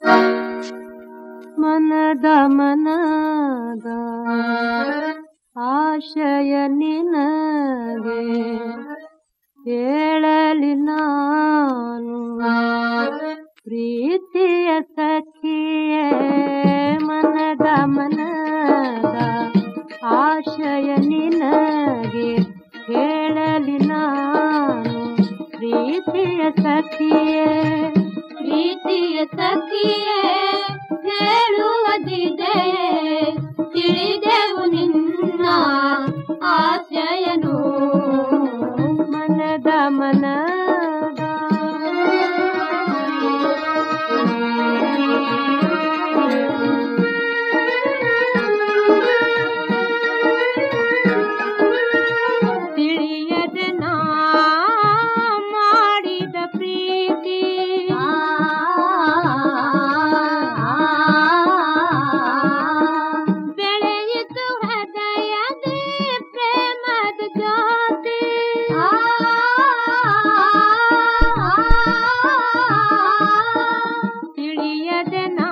ಮನದ ಮನದ ಆಶಯ ನಿನಗೆ ಹೇಳಲಿ ನಾನು ಪ್ರೀತಿಯ ಸಖಿಯೇ ಮನದ ಮನದ ಆಶಯ ನಿನಗೆ ಹೇಳಲಿ ನಾನು ಪ್ರೀತಿಯ ಸಖಿಯೇ ಪ್ರೀತಿಯ ಸಖಿಯೇ ಹೇಳುವುದಿದೆ ತಿಳಿದೆವು ನಿನ್ನ ಆಶಯನು ಮನದ ಮನದ ತಿಳಿಯದೆ ನಾ ಮಾಡಿದ ಪ್ರೀತಿ ಬೆಳೆಯಿತು ಹೃದಯದಿ ಪ್ರೇಮದ ಜ್ಯೋತಿ ತಿಳಿಯದೆ ನಾ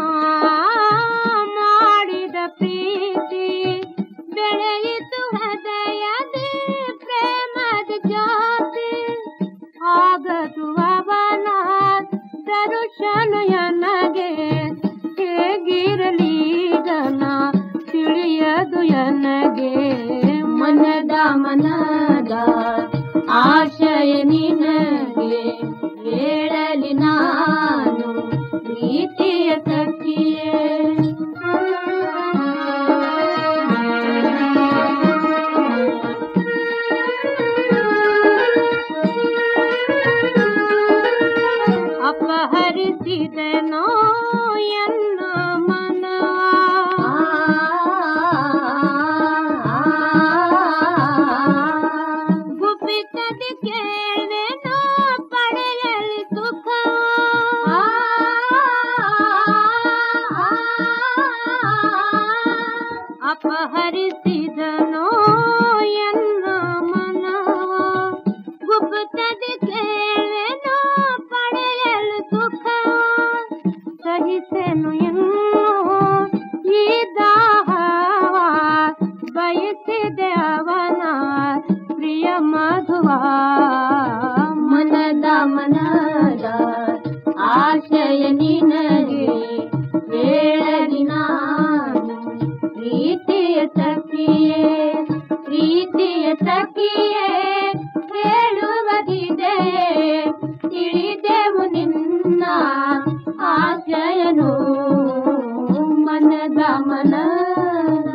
ಮಾಡಿದ ಪ್ರೀತಿ ಬೆಳೆಯಿತು ಹೃದಯದಿ ಪ್ರೇಮದ ಜ್ಯೋತಿ ಆಗದು ಅವನ ದರುಶನ ನನಗೆ ಹೇಗಿರಲಿ ಜನ ತಿಳಿಯದು ನನಗೆ ಮನದ ಮನದ ಆಶಯ ನಿನಗೆ ಹೇಳಲಿ ನಾನು ಪ್ರೀತಿಯ ಸಖಿಯೇ ಅಪಹರಿಸಿದನೋ ಎನ್ನ ಮನ ಗುಪ್ಪಿತದಿ ಕೇಳೆನೋ ಪಡೆಯಲಿ ಸುಖ ಅಪಹರಿಸಿದನೋ ಎನ್ನ ಮನವ ಗುಪ್ತದಿ ಕೇಳೆನೋ ಪಡೆಯಲು ಸುಖ ಸಹಿಸೆನು ಇನ್ನೂ ಈ ದಾಹವ ಬಯಸಿದೆ ಅವನ ಪ್ರಿಯ ಮಧುವ ಮನದ ಮನದ ಆಶಯ ನಿನಗೆ ಹೇಳಲಿ ನಾನು ಪ್ರೀತಿಯ ಸಖಿಯೇ ಪ್ರೀತಿಯ ಸಖಿಯೇ ಹೇಳುವುದಿದೆ ತಿಳಿದೆವು ನಿನ್ನ ಆಶಯನು ಮನದ ಮನದ